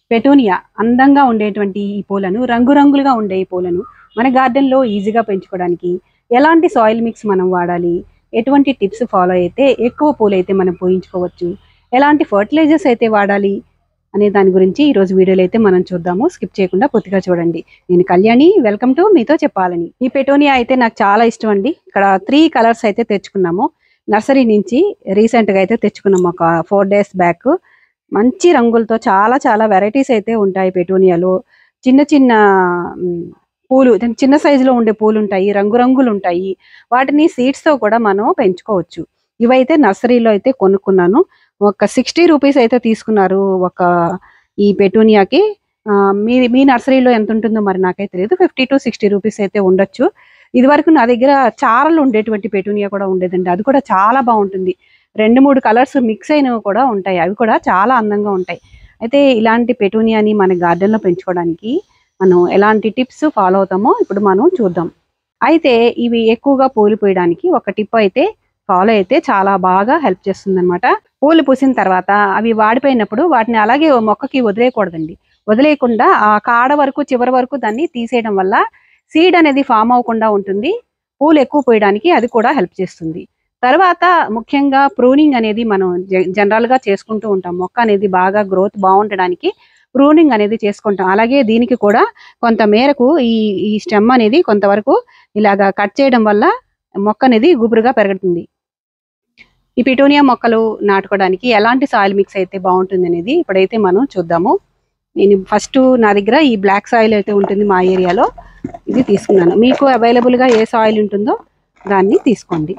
పెటోనియా అందంగా ఉండేటువంటి ఈ పూలను రంగురంగులుగా ఉండే ఈ పూలను మన గార్డెన్లో ఈజీగా పెంచుకోవడానికి ఎలాంటి సాయిల్ మిక్స్ మనం వాడాలి ఎటువంటి టిప్స్ ఫాలో అయితే ఎక్కువ పూలు అయితే మనం పూయించుకోవచ్చు ఎలాంటి ఫర్టిలైజర్స్ అయితే వాడాలి అనే దాని గురించి ఈ రోజు వీడియోలో అయితే మనం చూద్దాము స్కిప్ చేయకుండా పూర్తిగా చూడండి నేను కళ్యాణి వెల్కమ్ టు మీతో చెప్పాలని ఈ పెటోనియా అయితే నాకు చాలా ఇష్టం అండి ఇక్కడ త్రీ కలర్స్ అయితే తెచ్చుకున్నాము నర్సరీ నుంచి రీసెంట్ గా అయితే తెచ్చుకున్నాము ఒక ఫోర్ డేస్ బ్యాక్ మంచి రంగులతో చాలా చాలా వెరైటీస్ అయితే ఉంటాయి పెటోనియాలో చిన్న చిన్న మ్, పూలు చిన్న సైజులో ఉండే పూలు ఉంటాయి రంగురంగులు ఉంటాయి వాటిని seeds తో కూడా మనం పెంచుకోవచ్చు ఇవైతే నర్సరీలో అయితే కొనుక్కున్నాను ఒక సిక్స్టీ రూపీస్ అయితే తీసుకున్నారు ఒక ఈ పెటూనియాకి ఆ, మీ మీ నర్సరీలో ఎంత ఉంటుందో మరి నాకైతే తెలియదు ఫిఫ్టీ టు సిక్స్టీ రూపీస్ అయితే ఉండొచ్చు ఇది వరకు నా దగ్గర చారలు ఉండేటువంటి పెటూనియా కూడా ఉండేదండి అది కూడా చాలా బాగుంటుంది రెండు మూడు కలర్స్ మిక్స్ అయినవి కూడా ఉంటాయి అవి కూడా చాలా అందంగా ఉంటాయి అయితే ఇలాంటి పెటూనియాని మన garden లో పెంచుకోవడానికి మనం ఎలాంటి టిప్స్ ఫాలో అవుతామో ఇప్పుడు మనం చూద్దాం అయితే ఇవి ఎక్కువగా పూలు పూయడానికి ఒక టిప్ అయితే ఫాలో అయితే చాలా బాగా హెల్ప్ చేస్తుంది అనమాట పూలు పూసిన తర్వాత అవి వాడిపోయినప్పుడు వాటిని అలాగే ఓ మొక్కకి వదిలేయకూడదండి వదిలేయకుండా ఆ కాడ వరకు చివరి వరకు దాన్ని తీసేయడం వల్ల సీడ్ అనేది ఫామ్ అవ్వకుండా ఉంటుంది పూలు ఎక్కువ పోయడానికి అది కూడా హెల్ప్ చేస్తుంది తర్వాత ముఖ్యంగా ప్రూనింగ్ అనేది మనం జనరల్ గా చేసుకుంటూ ఉంటాం మొక్క అనేది బాగా గ్రోత్ బాగుండడానికి ప్రూనింగ్ అనేది చేసుకుంటాం అలాగే దీనికి కూడా కొంత మేరకు ఈ ఈ స్టెమ్ అనేది కొంతవరకు ఇలాగా కట్ చేయడం వల్ల మొక్క అనేది గుబురుగా పెరుగుతుంది ఈ పిటోనియా మొక్కలు నాటుకోవడానికి ఎలాంటి సాయిల్ మిక్స్ అయితే బాగుంటుంది అనేది ఇప్పుడైతే మనం చూద్దాము నేను ఫస్ట్ నా దగ్గర ఈ బ్లాక్ సాయిల్ అయితే ఉంటుంది మా ఏరియాలో ఇది తీసుకున్నాను మీకు available గా ఏ సాయిల్ ఉంటుందో దాన్ని తీసుకోండి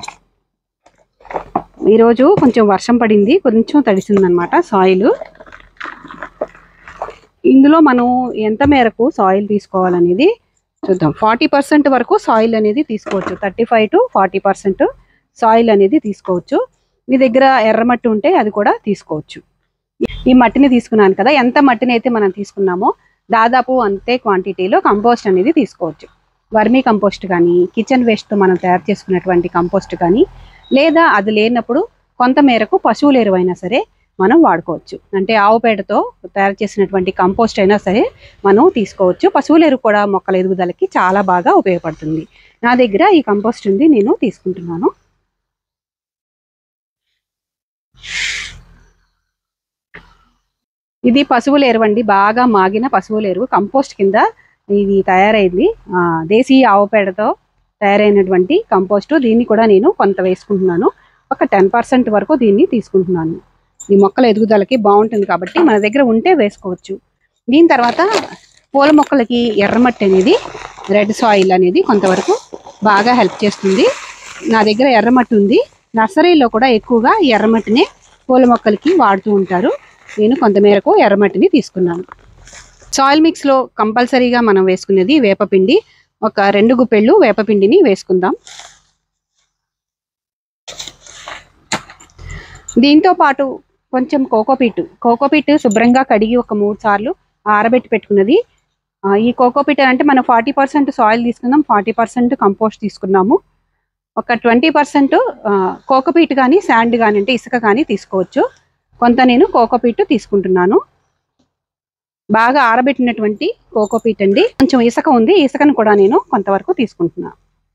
ఈరోజు కొంచెం వర్షం పడింది కొంచెం తడిసింది అనమాట సాయిల్ ఇందులో మనం ఎంత మేరకు సాయిల్ తీసుకోవాలనేది చూద్దాం ఫార్టీ పర్సెంట్ వరకు సాయిల్ అనేది తీసుకోవచ్చు thirty five to forty percent soil అనేది తీసుకోవచ్చు మీ దగ్గర ఎర్రమట్టి ఉంటే అది కూడా తీసుకోవచ్చు ఈ మట్టిని తీసుకున్నాను కదా ఎంత మట్టిని అయితే మనం తీసుకున్నామో దాదాపు అంతే క్వాంటిటీలో కంపోస్ట్ అనేది తీసుకోవచ్చు వర్మీ కంపోస్ట్ కానీ కిచెన్ వేస్ట్తో మనం తయారు చేసుకున్నటువంటి కంపోస్ట్ కానీ లేదా అది లేనప్పుడు కొంత మేరకు పశువుల ఎరువైనా సరే మనం వాడుకోవచ్చు అంటే ఆవు పేడతో తయారు చేసినటువంటి కంపోస్ట్ అయినా సరే మనం తీసుకోవచ్చు పశువుల ఎరువు కూడా మొక్కల ఎదుగుదలకి చాలా బాగా ఉపయోగపడుతుంది నా దగ్గర ఈ కంపోస్ట్ ఉంది నేను తీసుకుంటున్నాను ఇది పశువుల ఎరువు అండి బాగా మాగిన పశువుల ఎరువు కంపోస్ట్ కింద ఇది తయారైంది ఆ, దేశీయ ఆవు పేడతో తయారైనటువంటి కంపోస్ట్ దీన్ని కూడా నేను కొంత వేసుకుంటున్నాను ఒక టెన్ పర్సెంట్ వరకు దీన్ని తీసుకుంటున్నాను ఈ మొక్కల ఎదుగుదలకి బాగుంటుంది కాబట్టి మన దగ్గర ఉంటే వేసుకోవచ్చు దీని తర్వాత పూల మొక్కలకి ఎర్రమట్టి అనేది రెడ్ సాయిల్ అనేది కొంతవరకు బాగా హెల్ప్ చేస్తుంది నా దగ్గర ఎర్రమట్టి ఉంది నర్సరీలో కూడా ఎక్కువగా ఈ ఎర్రమట్టినే పూల మొక్కలకి వాడుతూ ఉంటారు నేను కొంతమేరకు ఎర్రమట్టిని తీసుకున్నాను సాయిల్ మిక్స్ లో కంపల్సరీగా మనం వేసుకునేది వేపపిండి ఒక రెండు గుప్పెళ్ళు వేపపిండిని వేసుకుందాం దీంతో పాటు కొంచెం కోకోపీట్ కోకోపీట్ శుభ్రంగా కడిగి ఒక మూడు సార్లు ఆరబెట్టి పెట్టుకున్నది ఆ, ఈ కోకోపీట్ అంటే మనం ఫార్టీ పర్సెంట్ సాయిల్ తీసుకున్నాం ఫార్టీ పర్సెంట్ కంపోస్ట్ తీసుకున్నాము ఒక ట్వంటీ పర్సెంట్ కోకోపీట్ కానీ శాండ్ కానీ అంటే ఇసుక కానీ తీసుకోవచ్చు కొంత నేను కోకోపీట్ తీసుకుంటున్నాను బాగా ఆరబెట్టినటువంటి కోకోపీట్ అండి కొంచెం ఇసుక ఉంది ఇసుకను కూడా నేను కొంతవరకు తీసుకుంటున్నాను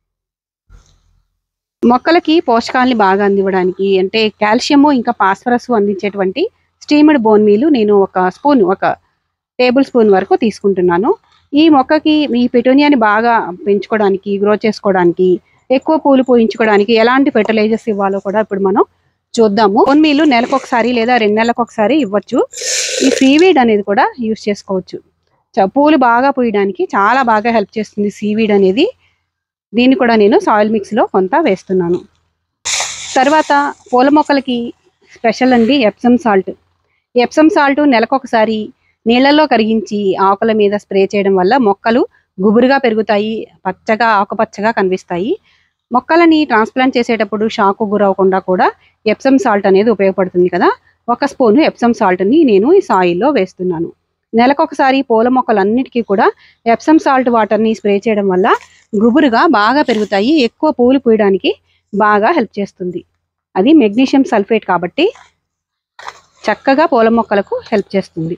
మొక్కలకి పోషకాలని బాగా అందివ్వడానికి అంటే కాల్షియము ఇంకా ఫాస్ఫరస్ అందించేటువంటి స్టీమ్డ్ బోన్ మీలు నేను ఒక స్పూన్ ఒక టేబుల్ స్పూన్ వరకు తీసుకుంటున్నాను ఈ మొక్కకి ఈ పెటోనియాని బాగా పెంచుకోవడానికి గ్రో చేసుకోవడానికి ఎక్కువ పూలు పూయించుకోవడానికి ఎలాంటి ఫెర్టిలైజర్స్ ఇవ్వాలో కూడా ఇప్పుడు మనం చూద్దాము బోన్ మీలు నెలకు ఒకసారి లేదా రెండు నెలలకు ఒకసారి ఇవ్వచ్చు ఈ సీవీడ్ అనేది కూడా యూస్ చేసుకోవచ్చు చ- పూలు బాగా పూయడానికి చాలా బాగా హెల్ప్ చేస్తుంది సీవీడ్ అనేది దీన్ని కూడా నేను సాయిల్ మిక్స్లో కొంత వేస్తున్నాను తర్వాత పూల మొక్కలకి స్పెషల్ అండి ఎప్సమ్ సాల్ట్ ఎప్సమ్ సాల్ట్ నెలకొకసారి నీళ్ళల్లో కరిగించి ఆకుల మీద స్ప్రే చేయడం వల్ల మొక్కలు గుబురుగా పెరుగుతాయి పచ్చగా ఆకుపచ్చగా కనిపిస్తాయి మొక్కలని ట్రాన్స్ప్లాంట్ చేసేటప్పుడు షాకు గురవకుండా కూడా ఎప్సమ్ సాల్ట్ అనేది ఉపయోగపడుతుంది కదా ఒక స్పూను ఎప్సమ్ సాల్ట్ని నేను ఈ సాయిల్లో వేస్తున్నాను నెలకొకసారి పూల మొక్కలన్నిటికీ కూడా ఎప్సమ్ సాల్ట్ వాటర్ని స్ప్రే చేయడం వల్ల గుబురుగా బాగా పెరుగుతాయి ఎక్కువ పూలు పూయడానికి బాగా హెల్ప్ చేస్తుంది అది మెగ్నీషియం సల్ఫేట్ కాబట్టి చక్కగా పూల మొక్కలకు హెల్ప్ చేస్తుంది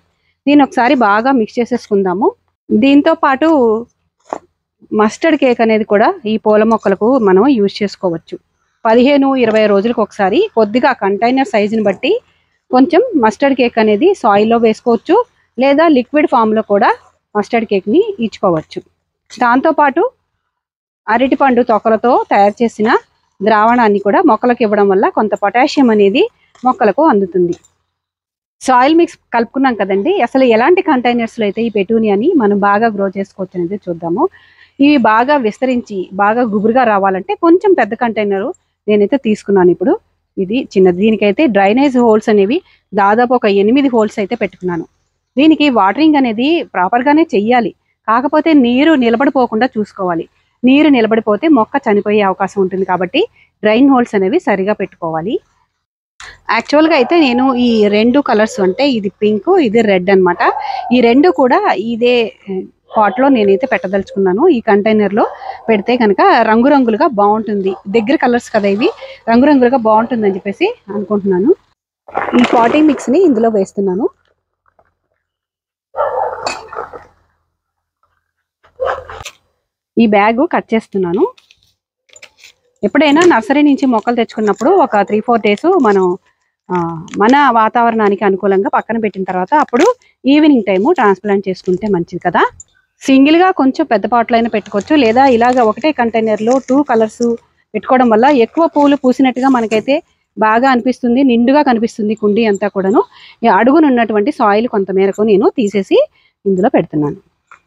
దీన్ని ఒకసారి బాగా మిక్స్ చేసేసుకుందాము దీంతో పాటు మస్టర్డ్ కేక్ అనేది కూడా ఈ పూల మొక్కలకు మనం యూజ్ చేసుకోవచ్చు పదిహేను ఇరవై రోజులకు ఒకసారి కొద్దిగా కంటైనర్ సైజుని బట్టి కొంచెం మస్టర్డ్ కేక్ అనేది సాయిల్లో వేసుకోవచ్చు లేదా లిక్విడ్ ఫామ్లో కూడా మస్టర్డ్ కేక్ని ఇచ్చుకోవచ్చు దాంతోపాటు అరటిపండు తొక్కలతో తయారు చేసిన ద్రావణాన్ని కూడా మొక్కలకు ఇవ్వడం వల్ల కొంత పొటాషియం అనేది మొక్కలకు అందుతుంది సాయిల్ మిక్స్ కలుపుకున్నాం కదండి అసలు ఎలాంటి కంటైనర్స్లో అయితే ఈ పెటూనియాని మనం బాగా గ్రో చేసుకోవచ్చు అనేది చూద్దాము ఇవి బాగా విస్తరించి బాగా గుబురుగా రావాలంటే కొంచెం పెద్ద కంటైనర్ నేనైతే తీసుకున్నాను ఇప్పుడు ఇది చిన్నది దీనికైతే డ్రైనేజ్ హోల్స్ అనేవి దాదాపు ఒక ఎనిమిది హోల్స్ అయితే పెట్టుకున్నాను దీనికి వాటరింగ్ అనేది ప్రాపర్గానే చెయ్యాలి కాకపోతే నీరు నిలబడిపోకుండా చూసుకోవాలి నీరు నిలబడిపోతే మొక్క చనిపోయే అవకాశం ఉంటుంది కాబట్టి డ్రైన్ హోల్స్ అనేవి సరిగా పెట్టుకోవాలి యాక్చువల్గా అయితే నేను ఈ రెండు కలర్స్ అంటే ఇది పింక్ ఇది రెడ్ అన్నమాట ఈ రెండు కూడా ఇదే పాట్లో నేనైతే పెట్టదలుచుకున్నాను ఈ కంటైనర్లో పెడితే కనుక రంగురంగులుగా బాగుంటుంది దగ్గర కలర్స్ కదా ఇవి రంగురంగులుగా బాగుంటుంది అని చెప్పేసి అనుకుంటున్నాను ఈ పాటింగ్ మిక్స్ని ఇందులో వేస్తున్నాను ఈ బ్యాగ్ కట్ చేస్తున్నాను ఎప్పుడైనా నర్సరీ నుంచి మొక్కలు తెచ్చుకున్నప్పుడు ఒక త్రీ ఫోర్ డేస్ మనం ఆ, మన వాతావరణానికి అనుకూలంగా పక్కన పెట్టిన తర్వాత అప్పుడు ఈవినింగ్ టైము ట్రాన్స్ప్లాంట్ చేసుకుంటే మంచిది కదా సింగిల్ గా కొంచెం పెద్ద పాటలు అయినా పెట్టుకోవచ్చు లేదా ఇలాగ ఒకటే కంటైనర్ లో టూ కలర్స్ పెట్టుకోవడం వల్ల ఎక్కువ పూలు పూసినట్టుగా మనకైతే బాగా అనిపిస్తుంది నిండుగా కనిపిస్తుంది కుండీ అంతా కూడాను ఈ అడుగున ఉన్నటువంటి సాయిల్ కొంత మేరకు నేను తీసేసి ఇందులో పెడుతున్నాను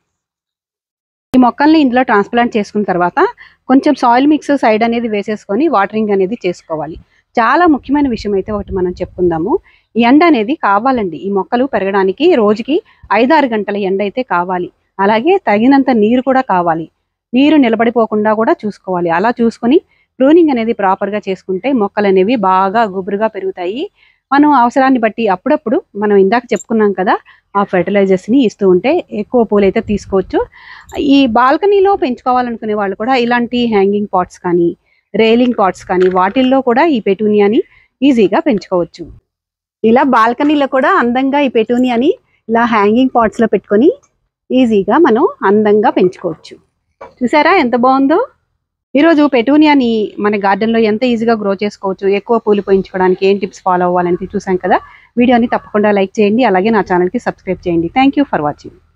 ఈ మొక్కల్ని ఇందులో ట్రాన్స్ప్లాంట్ చేసుకున్న తర్వాత కొంచెం సాయిల్ మిక్స్ సైడ్ అనేది వేసేసుకొని వాటరింగ్ అనేది చేసుకోవాలి చాలా ముఖ్యమైన విషయం అయితే ఒకటి మనం చెప్పుకుందాము ఈ ఎండ అనేది కావాలండి ఈ మొక్కలు పెరగడానికి రోజుకి ఐదారు గంటల ఎండ అయితే కావాలి అలాగే తగినంత నీరు కూడా కావాలి నీరు నిలబడిపోకుండా కూడా చూసుకోవాలి అలా చూసుకొని ప్రూనింగ్ అనేది ప్రాపర్గా చేసుకుంటే మొక్కలు అనేవి బాగా గుబురుగా పెరుగుతాయి మనం అవసరాన్ని బట్టి అప్పుడప్పుడు మనం ఇందాక చెప్పుకున్నాం కదా ఆ ఫెర్టిలైజర్స్ని ఇస్తూ ఉంటే ఎక్కువ పూలు అయితే తీసుకోవచ్చు ఈ బాల్కనీలో పెంచుకోవాలనుకునే వాళ్ళు కూడా ఇలాంటి హ్యాంగింగ్ పాట్స్ కానీ రేలింగ్ పాట్స్ కానీ వాటిల్లో కూడా ఈ పెటూనియాని ఈజీగా పెంచుకోవచ్చు ఇలా బాల్కనీలో కూడా అందంగా ఈ పెటూనియాని ఇలా హ్యాంగింగ్ పాట్స్లో పెట్టుకొని ఈజీగా మనం అందంగా పెంచుకోవచ్చు చూసారా ఎంత బాగుందో ఈరోజు పెటూనియాని మన గార్డెన్లో ఎంత ఈజీగా గ్రో చేసుకోవచ్చు ఎక్కువ పూలు పోయించుకోవడానికి ఏం టిప్స్ ఫాలో అవ్వాలని చూసాం కదా వీడియోని తప్పకుండా లైక్ చేయండి అలాగే నా ఛానల్కి సబ్స్క్రైబ్ చేయండి థ్యాంక్ ఫర్ వాచింగ్